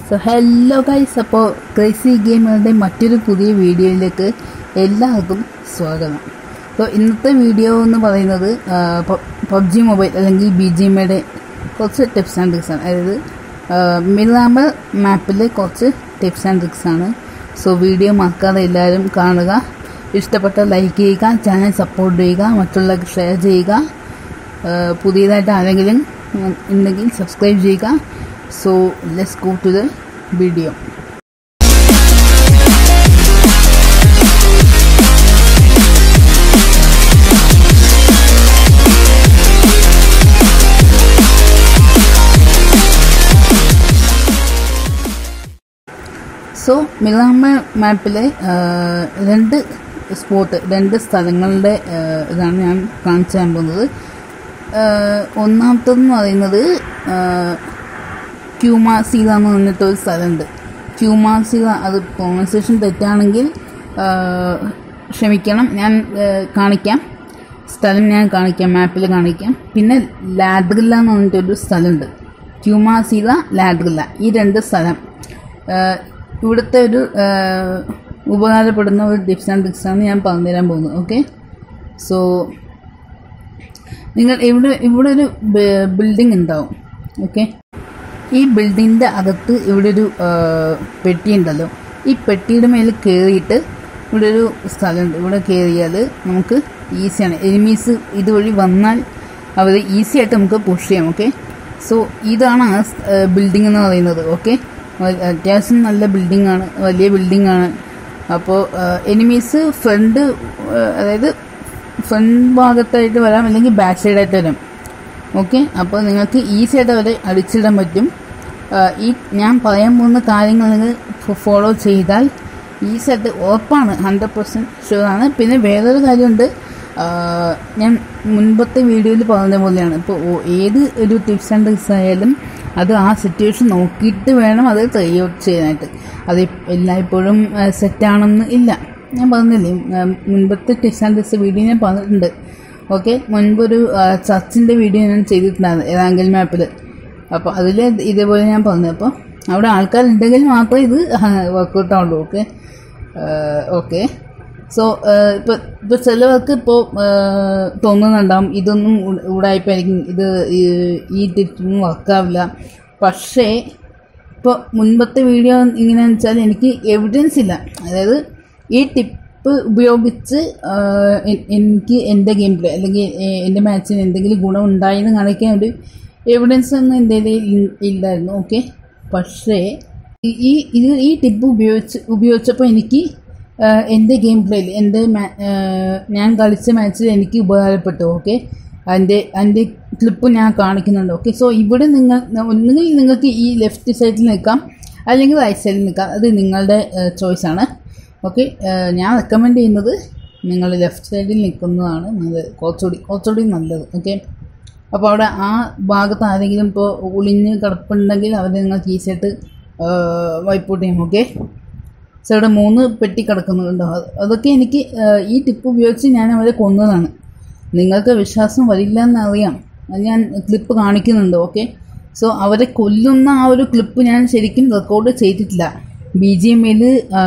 so hello guys അപ്പോൾ crazy ഗെയിമുകളുടെ മറ്റൊരു പുതിയ വീഡിയോയിലേക്ക് എല്ലാവർക്കും സ്വാഗതം അപ്പോൾ ഇന്നത്തെ വീഡിയോ എന്ന് പറയുന്നത് പബ്ജി മൊബൈൽ അല്ലെങ്കിൽ ബി ജി എമ്മയുടെ കുറച്ച് ടിപ്സ് ആൻഡ് ട്രിക്സ് ആണ് അതായത് മിറാമർ മാപ്പിലെ കുറച്ച് ടിപ്സ് ആൻഡ് ട്രിക്സ് ആണ് സോ വീഡിയോ മറക്കാതെ എല്ലാവരും കാണുക ഇഷ്ടപ്പെട്ട ലൈക്ക് ചെയ്യുക ചാനൽ സപ്പോർട്ട് ചെയ്യുക മറ്റുള്ളവർക്ക് ഷെയർ ചെയ്യുക ഏഹ് പുതിയതായിട്ട് ആരെങ്കിലും ഉം, ഉണ്ടെങ്കിൽ സബ്സ്ക്രൈബ് ചെയ്യുക so let's go to the video so Miramar മാപ്പിലെ ഏഹ്, രണ്ട് സ്പോട്ട് രണ്ട് സ്ഥലങ്ങളുടെ ഏഹ്, ഇതാണ് ഞാൻ കാണിച്ചു തരാൻ പോകുന്നത് ഏഹ്, ഒന്നാമത്തെന്ന് പറയുന്നത് ഏഹ്, ക്യൂമാസീത എന്ന് പറഞ്ഞിട്ടൊരു സ്ഥലമുണ്ട് ക്യൂമാസീത അത് പ്രൊണൗൺസിയേഷൻ തെറ്റാണെങ്കിൽ ഏഹ്, ക്ഷമിക്കണം ഞാൻ ഏഹ്, കാണിക്കാം സ്ഥലം ഞാൻ കാണിക്കാം മാപ്പിൽ കാണിക്കാം പിന്നെ ലാഡ്രില്ല എന്ന് പറഞ്ഞിട്ടൊരു സ്ഥലമുണ്ട് ക്യൂമാസീത ലാഡ്രില്ല ഈ രണ്ട് സ്ഥലം ഏഹ്, ഇവിടുത്തെ ഒരു ഏഹ്, ഉപകാരപ്പെടുന്ന ഒരു ടിപ്സ് ആൻഡ് ട്രിക്സാണ് ഞാൻ പറഞ്ഞുതരാൻ പോകുന്നത് ഓക്കെ സോ നിങ്ങൾ ഇവിടെ ഇവിടെ ഒരു ബിൽഡിംഗ് ഉണ്ടാവും ഓക്കെ ഈ ബിൽഡിങ്ങിൻ്റെ അകത്ത് ഇവിടെ ഒരു ആ, പെട്ടി ഉണ്ടല്ലോ ഈ പെട്ടിയുടെ മേൽ കയറിയിട്ട് ഇവിടെ ഒരു സ്ഥലമുണ്ട് ഇവിടെ കയറിയാൽ നമുക്ക് ഈസിയാണ് എനിമീസ് ഇതുവഴി വന്നാൽ അവർ ഈസി ആയിട്ട് നമുക്ക് പുഷ് ചെയ്യാം ഓക്കെ സോ ഇതാണ് ആ ബിൽഡിംഗ് എന്ന് പറയുന്നത് ഓക്കെ അത്യാവശ്യം നല്ല ബിൽഡിംഗ് ആണ് വലിയ ബിൽഡിംഗ് ആണ് അപ്പോൾ എനിമീസ് ഫ്രണ്ട് അതായത് ഫ്രണ്ട് ഭാഗത്തായിട്ട് വരാം അല്ലെങ്കിൽ ബാക്ക് സൈഡായിട്ട് വരാം ഓക്കെ അപ്പോൾ നിങ്ങൾക്ക് ഈസി ആയിട്ട് അവരെ അടിച്ചിടാൻ പറ്റും ആ, ഈ ഞാൻ പറയാൻ പോകുന്ന കാര്യങ്ങൾ നിങ്ങൾ ഫോളോ ചെയ്താൽ ഈസി ആയിട്ട് ഉറപ്പാണ് ഹൺഡ്രഡ് പെർസെൻറ്റ് ഷുവറാണ് പിന്നെ വേറൊരു കാര്യമുണ്ട് ആ, ഞാൻ മുൻപത്തെ വീഡിയോയിൽ പറഞ്ഞ പോലെയാണ് ഇപ്പോൾ ഓ- ഏത് ഒരു ടിപ്സ് ആൻഡ് ട്രിക്സ് ആയാലും അത് ആ സിറ്റുവേഷൻ നോക്കിയിട്ട് വേണം അത് ട്രൈ ഔട്ട് ചെയ്യാനായിട്ട് അത് എല്ലായ്പ്പോഴും സെറ്റാണെന്ന് ഇല്ല ഞാൻ പറഞ്ഞില്ലേ ഉം, മുൻപത്തെ ടിപ്സ് ആൻഡ് ട്രിക്സ് വീഡിയോ ഞാൻ പറഞ്ഞിട്ടുണ്ട് ഓക്കെ മുൻപൊരു ആ, ചർച്ചിൻ്റെ വീഡിയോ ഞാൻ ചെയ്തിട്ടുണ്ടായിരുന്നു ഏതാങ്കിൽ മാപ്പിൽ അപ്പോൾ അതിൽ ഇതേപോലെ ഞാൻ പറഞ്ഞു അപ്പോൾ അവിടെ ആൾക്കാരുണ്ടെങ്കിൽ മാത്രമേ ഇത് വർക്കൗട്ട് ആവുള്ളൂ ഓക്കെ ഓക്കെ സോ ഇപ്പോൾ ഇപ്പോൾ ചിലവർക്ക് ഇപ്പോൾ തോന്നുന്നുണ്ടാവും ഇതൊന്നും ഉ- ഉടായിപ്പായിരിക്കും ഇത് ഈ- ഈ ടിപ്പൊന്നും വർക്കാവില്ല പക്ഷേ ഇപ്പോൾ മുൻപത്തെ വീഡിയോ ഇങ്ങനെയാണെന്ന് വെച്ചാൽ എനിക്ക് എവിഡൻസ് ഇല്ല അതായത് ഈ ടിപ്പ് ഉപയോഗിച്ച് ആ, എ- എനിക്ക് എൻ്റെ ഗെയിം പ്ലേ അല്ലെങ്കിൽ എ- എൻ്റെ മാച്ചിന് എന്തെങ്കിലും ഗുണം ഉണ്ടായെന്ന് കാണിക്കാൻ ഒരു എവിഡൻസ് ഒന്നും എൻ്റെ കയ്യിൽ ഇല്ലായിരുന്നു ഓക്കെ പക്ഷേ ഈ- ഈ ഇത് ഈ ടിപ്പ് ഉപയോഗിച്ച് ഉപയോഗിച്ചപ്പോൾ എനിക്ക് ആ, എൻ്റെ ഗെയിം പ്ലേയിൽ എൻ്റെ മാ- ആ, ഞാൻ കളിച്ച മാച്ചിൽ എനിക്ക് ഉപകാരപ്പെട്ടു ഓക്കെ അതിൻ്റെ അതിൻ്റെ ക്ലിപ്പ് ഞാൻ കാണിക്കുന്നുണ്ട് ഓക്കെ സോ ഇവിടെ നിങ്ങൾ ഒന്നുകിൽ നിങ്ങൾക്ക് ഈ ലെഫ്റ്റ് സൈഡിൽ നിൽക്കാം അല്ലെങ്കിൽ റൈറ്റ് സൈഡിൽ നിൽക്കാം അത് നിങ്ങളുടെ ചോയ്സാണ് ഓക്കെ ഞാൻ റെക്കമെൻഡ് ചെയ്യുന്നത് നിങ്ങൾ ലെഫ്റ്റ് സൈഡിൽ നിൽക്കുന്നതാണ് നല്ലത് കുറച്ചുകൂടി കുറച്ചുകൂടി നല്ലത് ഓക്കെ അപ്പോൾ അവിടെ ആ ഭാഗത്ത് ആരെങ്കിലും ഇപ്പോൾ ഒളിഞ്ഞ് കിടപ്പുണ്ടെങ്കിൽ അവരെ നിങ്ങൾക്ക് ഈസിയായിട്ട് വൈപ്പ് ഔട്ട് ചെയ്യാം ഓക്കെ സോ ഇവിടെ മൂന്ന് പെട്ടി കിടക്കുന്നുണ്ടോ അത് അതൊക്കെ എനിക്ക് ആ, ഈ ടിപ്പ് ഉപയോഗിച്ച് ഞാൻ അവരെ കൊന്നതാണ് നിങ്ങൾക്ക് വിശ്വാസം വരില്ല എന്നറിയാം അത് ഞാൻ ക്ലിപ്പ് കാണിക്കുന്നുണ്ട് ഓക്കെ സോ അവരെ കൊല്ലുന്ന ആ ഒരു ക്ലിപ്പ് ഞാൻ ശരിക്കും റെക്കോർഡ് ചെയ്തിട്ടില്ല ബി ജി എമ്മിൽ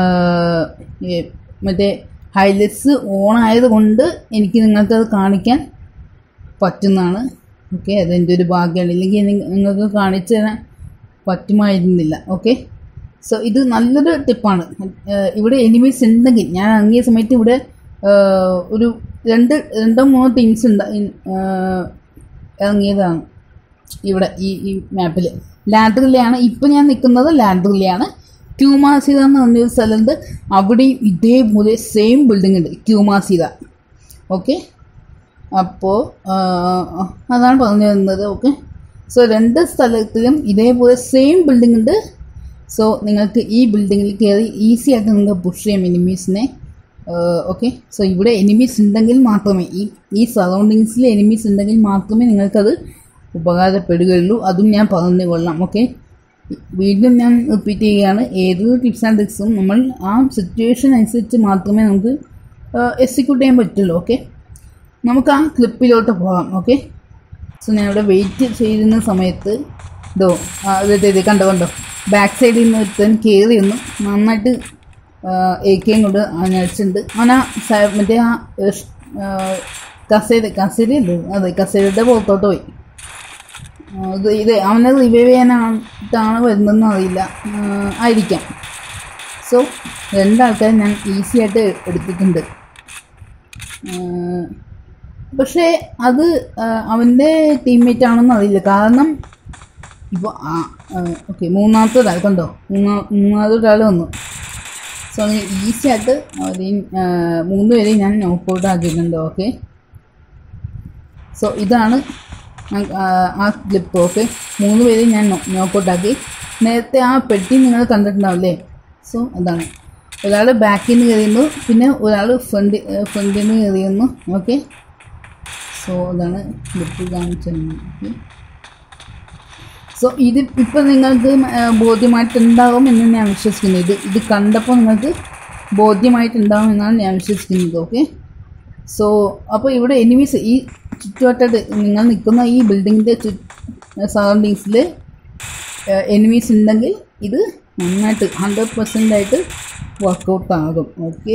മറ്റേ ഹൈലൈറ്റ്സ് ഓൺ ആയതുകൊണ്ട് എനിക്ക് നിങ്ങൾക്കത് കാണിക്കാൻ പറ്റുന്നതാണ് ഓക്കെ അതെൻ്റെ ഒരു ഭാഗ്യമാണ് ഇല്ലെങ്കിൽ നിങ്ങ- നിങ്ങൾക്ക് കാണിച്ചു തരാൻ പറ്റുമായിരുന്നില്ല ഓക്കെ സോ ഇത് നല്ലൊരു ടിപ്പാണ് ഏഹ് ഇവിടെ എനിമീസ് ഉണ്ടെങ്കിൽ ഞാൻ ഇറങ്ങിയ സമയത്ത് ഇവിടെ ഏഹ് ഒരു രണ്ട് രണ്ടോ മൂന്നോ ടീംസ് ഉണ്ട് ഇൻ- ഏഹ് ഇറങ്ങിയതാണ് ഇവിടെ ഈ ഈ മാപ്പിൽ ലാൻഡ്രില്ലയാണ് ഇപ്പം ഞാൻ നിൽക്കുന്നത് ലാൻഡ്രില്ലയാണ് ക്യൂമാസിത എന്ന് പറഞ്ഞൊരു സ്ഥലമുണ്ട് അവിടെയും ഇതേപോലെ സെയിം ബിൽഡിംഗ് ഉണ്ട് ക്യൂമാസിത ഓക്കെ അപ്പോൾ അതാണ് പറഞ്ഞു തരുന്നത് ഓക്കെ സോ രണ്ട് സ്ഥലത്തിലും ഇതേപോലെ സെയിം ബിൽഡിംഗ് ഉണ്ട് സോ നിങ്ങൾക്ക് ഈ ബിൽഡിങ്ങിൽ കയറി ഈസി ആയിട്ട് നിങ്ങൾക്ക് പുഷ് ചെയ്യാം എനിമീസിനെ ഓക്കെ സോ ഇവിടെ എനിമീസ് ഉണ്ടെങ്കിൽ മാത്രമേ ഈ ഈ സറൗണ്ടിങ്സിൽ എനിമീസ് ഉണ്ടെങ്കിൽ മാത്രമേ നിങ്ങൾക്കത് ഉപകാരപ്പെടുകയുള്ളൂ അതും ഞാൻ പറഞ്ഞു കൊള്ളാം ഓക്കെ വീണ്ടും ഞാൻ റിപ്പീറ്റ് ചെയ്യുകയാണ് ഏതൊരു ടിപ്സ് ആൻഡ് ട്രിക്സും നമ്മൾ ആ സിറ്റുവേഷൻ അനുസരിച്ച് മാത്രമേ നമുക്ക് എക്സിക്യൂട്ട് ചെയ്യാൻ പറ്റുള്ളൂ ഓക്കെ നമുക്ക് ആ ക്ലിപ്പിലോട്ട് പോകാം ഓക്കെ സോ ഞാൻ ഇവിടെ വെയിറ്റ് ചെയ്യുന്ന സമയത്ത് ഇതോ ആ ഇത് ഇത് ഇത് കണ്ടോ കണ്ടോ ബാക്ക് സൈഡിൽ നിന്ന് ഒരുത്തൻ കയറി ഒന്ന് നന്നായിട്ട് എ കെയും കൊണ്ട് അവൻ അടിച്ചിട്ടുണ്ട് അവൻ ആ സ- മറ്റേ ആ ഏഹ്, ഏഹ്, കസേര കസേരയല്ലേ അതെ കസേരയുടെ പുറത്തോട്ട് പോയി ആ, ഇത് ഇത് അവനെ റിവൈവ് ചെയ്യാനായിട്ടാണ് വരുന്നതെന്ന് അറിയില്ല ആ, ആയിരിക്കാം സോ രണ്ടാൾക്കാരെ ഞാൻ ഈസി ആയിട്ട് എടുത്തിട്ടുണ്ട് ആ, പക്ഷേ അത് ആ, അവൻ്റെ ടീംമേറ്റ് ആണെന്ന് അറിയില്ല കാരണം ഇപ്പോൾ ആ ഓക്കെ മൂന്നാമത്തെ ഒരാൾ കണ്ടോ മൂന്നാ മൂന്നാമത്തെ ഒരാൾ വന്നു സോ അങ്ങനെ ഈസി ആയിട്ട് അവരെയും ആ, മൂന്ന് പേരെയും ഞാൻ നോക്ക് ഔട്ട് ആക്കിയിട്ടുണ്ട് ഓക്കെ സോ ഇതാണ് ഞാൻ- ആ, ആ ക്ലിപ്പ് ഓക്കെ മൂന്ന് പേരെയും ഞാൻ നോക്ക് ഔട്ട് ആക്കി നേരത്തെ ആ പെട്ടി നിങ്ങൾ കണ്ടിട്ടുണ്ടാവില്ലേ സോ അതാണ് ഒരാൾ ബാക്കിൽ നിന്ന് കയറിയുന്നു പിന്നെ ഒരാൾ ഫ്രണ്ട് ഫ്രണ്ടിൽ നിന്ന് കയറിയുന്നു ഓക്കെ സോ അതാണ് ക്ലിപ്പ് കാണിച്ചത് ഓക്കെ സോ ഇത് ഇപ്പം നിങ്ങൾക്ക് ആ, ബോധ്യമായിട്ടുണ്ടാകും എന്ന് ഞാൻ വിശ്വസിക്കുന്നു ഇത് ഇത് കണ്ടപ്പോൾ നിങ്ങൾക്ക് ബോധ്യമായിട്ടുണ്ടാകും എന്നാണ് ഞാൻ വിശ്വസിക്കുന്നത് ഓക്കെ സോ അപ്പോൾ ഇവിടെ എനിമീസ് ഈ ചുറ്റുവട്ടത്ത് നിങ്ങൾ നിൽക്കുന്ന ഈ ബിൽഡിങ്ങിൻ്റെ ചു സറൗണ്ടിങ്സിൽ എനിമീസ് ഉണ്ടെങ്കിൽ ഇത് നന്നായിട്ട് ഹൺഡ്രഡ് പെർസെൻ്റ് ആയിട്ട് വർക്കൗട്ട് ആകും ഓക്കെ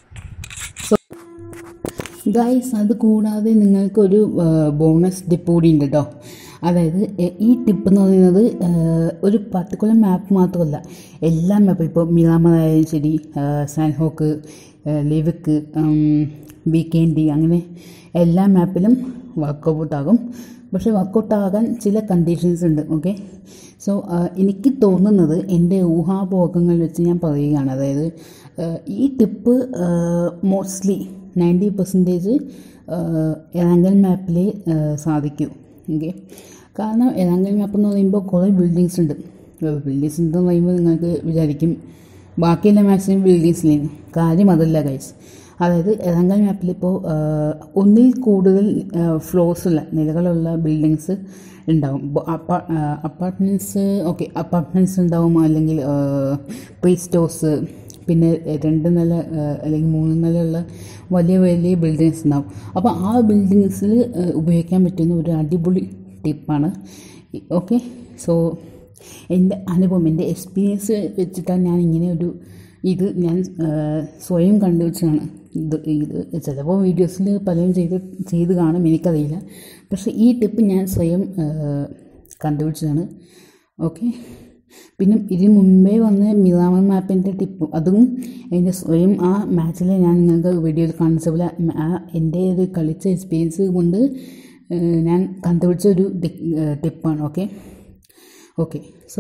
ഗൈസ് അത് കൂടാതെ നിങ്ങൾക്കൊരു ബോണസ് ടിപ്പ് കൂടി ഉണ്ട് കേട്ടോ അതായത് എ- ഈ ടിപ്പ് എന്ന് പറയുന്നത് ആ, ഒരു പർട്ടിക്കുലർ മാപ്പ് മാത്രമല്ല എല്ലാ മാപ്പും ഇപ്പോൾ മിറാമറായാലും ശരി സാൻഹോക്ക് ലിവിക്ക് വീക്കെൻഡി അങ്ങനെ എല്ലാ മാപ്പിലും വർക്കൗട്ട് ആകും പക്ഷേ വർക്കൗട്ട് ആകാൻ ചില കണ്ടീഷൻസ് ഉണ്ട് ഓക്കെ സോ എനിക്ക് തോന്നുന്നത് എൻ്റെ ഊഹാപോഹങ്ങൾ വെച്ച് ഞാൻ പറയുകയാണ് അതായത് ആ, ഈ tip mostly ninety percentage Erangel മാപ്പിൽ സാധിക്കും ഓക്കെ കാരണം എറാങ്കൽ മാപ്പ് എന്ന് പറയുമ്പോൾ കുറേ ബിൽഡിങ്സ് ഉണ്ട് ബിൽഡിങ്സ് ഉണ്ടെന്ന് പറയുമ്പോൾ നിങ്ങൾക്ക് വിചാരിക്കും ബാക്കിയുള്ള മാക്സിമം ബിൽഡിങ്സിലേന് കാര്യം അതല്ല ഗൈസ് അതായത് എറങ്കൽ മാപ്പിൽ ഇപ്പോൾ ഒന്നിൽ കൂടുതൽ ഫ്ലോർസ് ഉള്ള നിലകളുള്ള ബിൽഡിങ്സ് ഉണ്ടാവും അപ്പാർട്ട്മെൻറ്റ്സ് ഓക്കെ അപ്പാർട്ട്മെൻറ്റ്സ് ഉണ്ടാവും അല്ലെങ്കിൽ പ്രീ സ്റ്റോഴ്സ് പിന്നെ രണ്ട് നില ആ, അല്ലെങ്കിൽ മൂന്ന് നിലയുള്ള വലിയ വലിയ ബിൽഡിങ്സ് ഉണ്ടാവും അപ്പോൾ ആ ബിൽഡിങ്സിൽ ഉപയോഗിക്കാൻ പറ്റുന്ന ഒരു അടിപൊളി ടിപ്പാണ് ഓക്കെ സോ എൻ്റെ അനുഭവം എൻ്റെ എക്സ്പീരിയൻസ് വെച്ചിട്ടാണ് ഞാൻ ഇങ്ങനെ ഒരു ഇത് ഞാൻ ആ, സ്വയം കണ്ടുവച്ചാണ് ഇത് ഇത് ചിലപ്പോൾ വീഡിയോസിൽ പലരും ചെയ്ത് ചെയ്ത് കാണും എനിക്കറിയില്ല പക്ഷേ ഈ ടിപ്പ് ഞാൻ സ്വയം ആ, കണ്ടുപിടിച്ചതാണ് ഓക്കെ പിന്നെ ഇതിന് മുമ്പേ വന്ന മിറാമർ മാപ്പിൻ്റെ ടിപ്പ് അതും എൻ്റെ സ്വയം ആ മാച്ചിൽ ഞാൻ നിങ്ങൾക്ക് വീഡിയോയിൽ കാണിച്ച പോലെ ആ എൻ്റെ ഒരു കളിച്ച എക്സ്പീരിയൻസ് കൊണ്ട് ആ, ഞാൻ കണ്ടുപിടിച്ച ഒരു ടിപ്പാണ് ഓക്കെ ഓക്കെ സോ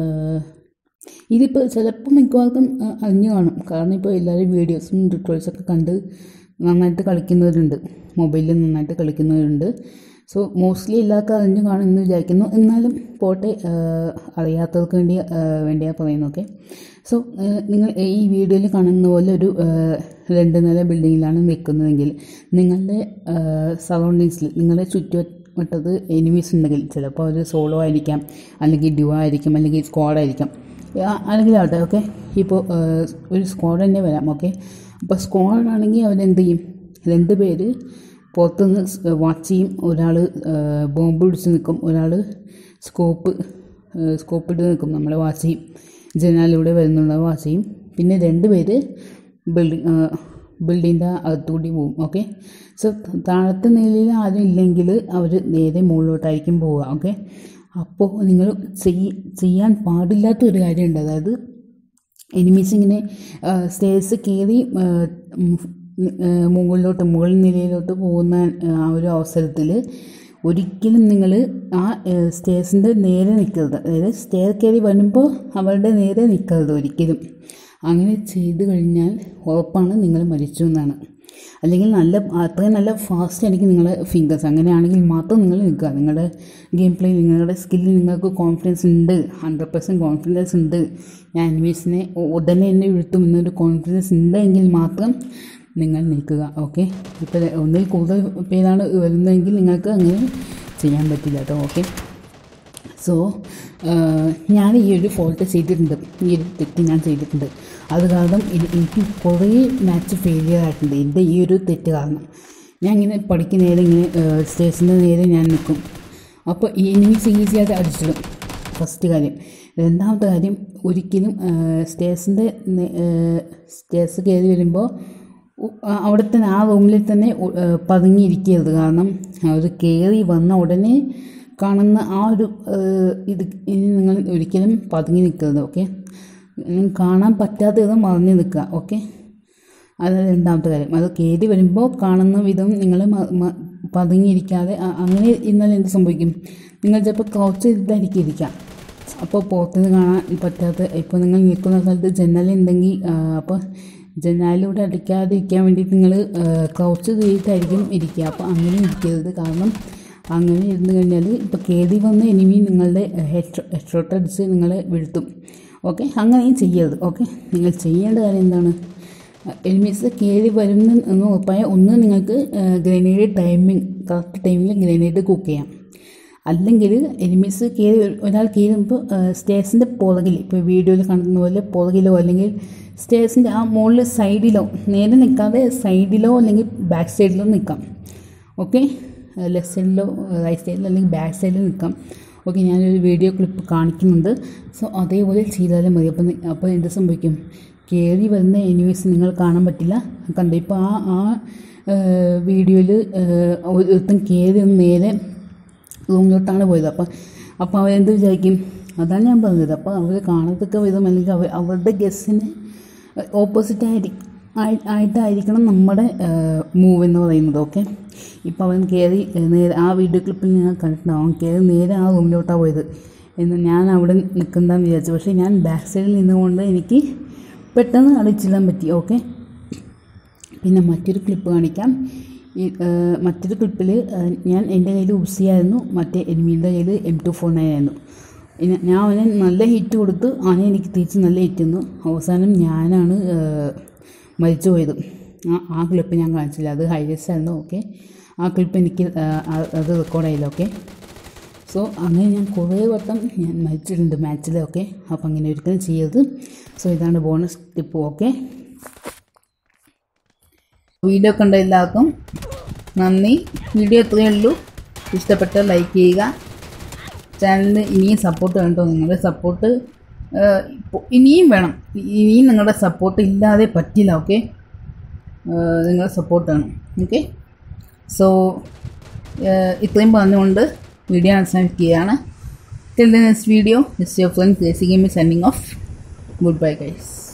ഇതിപ്പോൾ ചിലപ്പോൾ മിക്കവാർക്കും അഹ് അറിഞ്ഞു കാണും കാരണം ഇപ്പോൾ എല്ലാവരും വീഡിയോസും ട്യൂട്ടോറിയൽസൊക്കെ കണ്ട് നന്നായിട്ട് കളിക്കുന്നവരുണ്ട് മൊബൈലിൽ നന്നായിട്ട് കളിക്കുന്നവരുണ്ട് സോ മോസ്റ്റ്ലി എല്ലാവർക്കും അറിഞ്ഞു കാണും എന്ന് വിചാരിക്കുന്നു എന്നാലും പോട്ടെ ആഹ് അറിയാത്തവർക്ക് വേണ്ടി ആഹ് വേണ്ടിയാണ് പറയുന്നത് ഓക്കെ സോ നിങ്ങൾ ഈ വീഡിയോയിൽ കാണുന്ന പോലെ ഒരു ആഹ് രണ്ട് നില ബിൽഡിങ്ങിലാണ് നിൽക്കുന്നതെങ്കിൽ നിങ്ങളുടെ സറൗണ്ടിങ്സിൽ നിങ്ങളുടെ ചുറ്റുവട്ടത്ത് എനിമീസ് ഉണ്ടെങ്കിൽ ചിലപ്പോൾ അവർ സോളോ ആയിരിക്കാം അല്ലെങ്കിൽ ഡ്യൂ ആയിരിക്കും അല്ലെങ്കിൽ സ്ക്വാഡ് ആയിരിക്കാം ആ- അല്ലെങ്കിൽ ആവട്ടെ ഓക്കെ ഇപ്പോൾ ഒരു സ്ക്വാഡ് തന്നെ വരാം ഓക്കെ അപ്പോൾ സ്ക്വാഡ് ആണെങ്കിൽ അവരെന്ത് ചെയ്യും രണ്ട് പേര് പുറത്തുനിന്ന് വാച്ച് ചെയ്യും ഒരാൾ ബോംബ് പിടിച്ച് നിൽക്കും ഒരാൾ സ്കോപ്പ് സ്കോപ്പ് ഇട്ട് നിൽക്കും നമ്മളെ വാച്ച് ചെയ്യും ജനാലിലൂടെ വരുന്നുള്ള വാച്ച് ചെയ്യും പിന്നെ രണ്ട് പേര് ബിൽഡിങ് ബിൽഡിങ്ങിൻ്റെ അകത്തുകൂടി പോകും ഓക്കെ സോ താഴത്തെ നിലയിൽ ആരും ഇല്ലെങ്കിൽ അവർ നേരെ മുകളിലോട്ടായിരിക്കും പോവുക ഓക്കെ അപ്പോൾ നിങ്ങൾ ചെയ്യ ചെയ്യാൻ പാടില്ലാത്ത ഒരു കാര്യമുണ്ട് അതായത് എനിമീസ് ഇങ്ങനെ സ്റ്റേഴ്സ് കയറി ആ, ഉം, ആ, മുകളിലോട്ട് മുകൾ നിലയിലോട്ട് പോകുന്ന ആ ഒരു അവസരത്തിൽ ഒരിക്കലും നിങ്ങൾ ആ സ്റ്റേഴ്സിൻ്റെ നേരെ നിൽക്കരുത് അതായത് സ്റ്റെയർ കയറി വരുമ്പോൾ അവരുടെ നേരെ നിൽക്കരുത് ഒരിക്കലും അങ്ങനെ ചെയ്തു കഴിഞ്ഞാൽ ഉറപ്പാണ് നിങ്ങൾ മരിച്ചു എന്നാണ് അല്ലെങ്കിൽ നല്ല അത്രയും നല്ല ഫാസ്റ്റ് ആയിരിക്കും നിങ്ങളുടെ ഫിംഗേഴ്സ് അങ്ങനെയാണെങ്കിൽ മാത്രം നിങ്ങൾ നിൽക്കുക നിങ്ങളുടെ ഗെയിം പ്ലേ നിങ്ങളുടെ സ്കില്ലിൽ നിങ്ങൾക്ക് കോൺഫിഡൻസ് ഉണ്ട് ഹൺഡ്രഡ് പെർസെൻറ്റ് കോൺഫിഡൻസ് ഉണ്ട് ഞാൻ അനിമേഷനെ ഉടനെ എന്നെ വീഴ്ത്തും എന്നൊരു കോൺഫിഡൻസ് ഉണ്ടെങ്കിൽ മാത്രം നിങ്ങൾ നിൽക്കുക ഓക്കെ ഇപ്പോൾ ഒന്നിൽ കൂടുതൽ പേരാണ് വരുന്നതെങ്കിൽ നിങ്ങൾക്ക് അങ്ങനെ ചെയ്യാൻ പറ്റില്ല കേട്ടോ ഓക്കെ സോ ഞാൻ ഈ ഒരു ഫോൾട്ട് ചെയ്തിട്ടുണ്ട് ഈ ഒരു തെറ്റ് ഞാൻ ചെയ്തിട്ടുണ്ട് അത് കാരണം എനി- എനിക്ക് കുറേ മാച്ച് ഫെയിലിയർ ആയിട്ടുണ്ട് എൻ്റെ ഈ ഒരു തെറ്റ് കാരണം ഞാൻ ഇങ്ങനെ പഠിക്ക് നേരെ ഇങ്ങനെ സ്റ്റേഷൻ്റെ നേരെ ഞാൻ നിൽക്കും അപ്പോൾ ഈ എനിമീസ് ഈസി ആയിട്ട് അടിച്ചിടും ഫസ്റ്റ് കാര്യം രണ്ടാമത്തെ കാര്യം ഒരിക്കലും സ്റ്റേഴ്സിൻ്റെ സ്റ്റേഴ്സ് കയറി വരുമ്പോൾ ഉ- ആ- അവിടെ തന്നെ ആ റൂമിൽ തന്നെ ഉ- ഏ, പതുങ്ങിയിരിക്കരുത് കാരണം അവർ കയറി വന്ന ഉടനെ കാണുന്ന ആ ഒരു ഏ, ഇത് ഇനി നിങ്ങൾ ഒരിക്കലും പതുങ്ങി നിൽക്കരുത് ഓക്കെ കാണാൻ പറ്റാത്ത വിധം മറിഞ്ഞ് നിൽക്കുക ഓക്കെ അതാണ് രണ്ടാമത്തെ കാര്യം അത് കയറി വരുമ്പോൾ കാണുന്ന വിധം നിങ്ങൾ പതുങ്ങിയിരിക്കാതെ അ- അങ്ങനെ ഇരുന്നാൽ എന്ത് സംഭവിക്കും നിങ്ങൾ ചിലപ്പോൾ ക്രൗച്ച് ചെയ്തിട്ടായിരിക്കും ഇരിക്കുക അപ്പോൾ പുറത്തുനിന്ന് കാണാൻ പറ്റാത്ത ഇപ്പോൾ നിങ്ങൾ നിൽക്കുന്ന സ്ഥലത്ത് ജനലുണ്ടെങ്കിൽ അപ്പോൾ ജനാലിലൂടെ അടിക്കാതിരിക്കാൻ വേണ്ടിയിട്ട് നിങ്ങൾ ക്രൗച്ച് ചെയ്തിട്ടായിരിക്കും ഇരിക്കുക അപ്പോൾ അങ്ങനെ ഇരിക്കരുത് കാരണം അങ്ങനെ ഇരുന്ന് കഴിഞ്ഞാൽ ഇപ്പോൾ കയറി വന്ന എനിമി നിങ്ങളുടെ ഹെഡ് ഹെഡ് അടിച്ച് നിങ്ങളെ വീഴ്ത്തും ഓക്കെ അങ്ങനെയും ചെയ്യരുത് ഓക്കെ നിങ്ങൾ ചെയ്യേണ്ട കാര്യം എന്താണ് എനിമീസ് കയറി വരുന്ന എന്ന് ഉറപ്പായ ഒന്ന് നിങ്ങൾക്ക് ഗ്രനേഡ് ടൈമിങ് കറക്റ്റ് ടൈമിൽ ഗ്രനേഡ് കുക്ക് ചെയ്യാം അല്ലെങ്കിൽ എനിമീസ് കയറി ഒരാൾ കയറുമ്പോൾ സ്റ്റേഴ്സിൻ്റെ പുറകിൽ ഇപ്പോൾ വീഡിയോയിൽ കാണുന്ന പോലെ പുറകിലോ അല്ലെങ്കിൽ സ്റ്റേഴ്സിൻ്റെ ആ മുകളിൽ സൈഡിലോ നേരെ നിൽക്കാതെ സൈഡിലോ അല്ലെങ്കിൽ ബാക്ക് സൈഡിലോ നിൽക്കാം ഓക്കെ ലെഫ്റ്റ് സൈഡിലോ റൈറ്റ് സൈഡിലോ അല്ലെങ്കിൽ ബാക്ക് സൈഡിൽ നിൽക്കാം ഓക്കെ ഞാനൊരു വീഡിയോ ക്ലിപ്പ് കാണിക്കുന്നുണ്ട് സോ അതേപോലെ ചെയ്താലും മതി അപ്പോൾ നി- അപ്പോൾ എന്ത് സംഭവിക്കും കയറി വരുന്ന എനിമീസ് നിങ്ങൾ കാണാൻ പറ്റില്ല കണ്ടോ ഇപ്പോൾ ആ ആ വീഡിയോയിൽ ഒരുത്തൻ കയറി വന്ന് നേരെ റൂമിലോട്ടാണ് പോയത് അപ്പം അപ്പോൾ അവരെന്ത് വിചാരിക്കും അതാണ് ഞാൻ പറഞ്ഞത് അപ്പോൾ അവർ കാണത്തക്ക വിധം അല്ലെങ്കിൽ അവർ അവരുടെ ഗസ്സിന് ഓപ്പോസിറ്റ് ആയിരി ആയി- ആയിട്ടായിരിക്കണം നമ്മുടെ മൂവ് എന്ന് പറയുന്നത് ഓക്കെ ഇപ്പോൾ അവൻ കയറി ഏഹ്, നേരെ ആ വീഡിയോ ക്ലിപ്പിൽ ഞാൻ കണ്ടിട്ടുണ്ടാവും അവൻ കയറി നേരെ ആ റൂമിലോട്ടാണ് പോയത് എന്ന് ഞാൻ അവിടെ നിൽക്കുന്നതാന്ന് വിചാരിച്ചു പക്ഷേ ഞാൻ ബാക്ക് സൈഡിൽ നിന്നുകൊണ്ട് എനിക്ക് പെട്ടെന്ന് അടിച്ചിടാൻ പറ്റി ഓക്കെ പിന്നെ മറ്റൊരു ക്ലിപ്പ് കാണിക്കാം ഈ ഏഹ്, മറ്റൊരു ക്ലിപ്പിൽ ഞാൻ എൻ്റെ കയ്യിൽ ഉസിയായിരുന്നു മറ്റേ എനിമീൻ്റെ കയ്യിൽ എം ടു ഫോർ നയൻ ആയിരുന്നു പിന്നെ ഞാൻ അവനെ നല്ല ഹിറ്റ് കൊടുത്ത് അവനെ എനിക്ക് തിരിച്ച് നല്ല ഹിറ്റ് തന്നു അവസാനം ഞാനാണ് ഏഹ്, മരിച്ചു പോയത് ആ ആ ക്ലിപ്പ് ഞാൻ കാണിച്ചില്ല അത് ഹൈലൈറ്റ്സ് ആയിരുന്നു ഓക്കെ ആ ക്ലിപ്പ് എനിക്ക് ഏഹ്, ആ- അത് റെക്കോർഡായില്ല ഓക്കെ സോ അങ്ങനെ ഞാൻ കുറേ വട്ടം ഞാൻ മരിച്ചിട്ടുണ്ട് മാച്ചിൽ ഓക്കെ അപ്പോൾ അങ്ങനെ ഒരിക്കലും ചെയ്യരുത് സോ ഇതാണ് ബോണസ് ടിപ്പ് ഓക്കെ വീഡിയോ കണ്ട എല്ലാവർക്കും നന്ദി വീഡിയോ ഇത്രയേ ഉള്ളൂ ഇഷ്ടപ്പെട്ടാൽ ലൈക്ക് ചെയ്യുക ചാനലിന് ഇനിയും സപ്പോർട്ട് വേണ്ടോ നിങ്ങളുടെ സപ്പോർട്ട് ഇനിയും വേണം ഇനിയും നിങ്ങളുടെ സപ്പോർട്ട് ഇല്ലാതെ പറ്റില്ല ഓക്കെ നിങ്ങളുടെ സപ്പോർട്ട് വേണം ഓക്കെ സോ ഇത്രയും പറഞ്ഞുകൊണ്ട് വീഡിയോ അവസാനിക്കുകയാണ് till the next video is your friend crazy game sending off good bye guys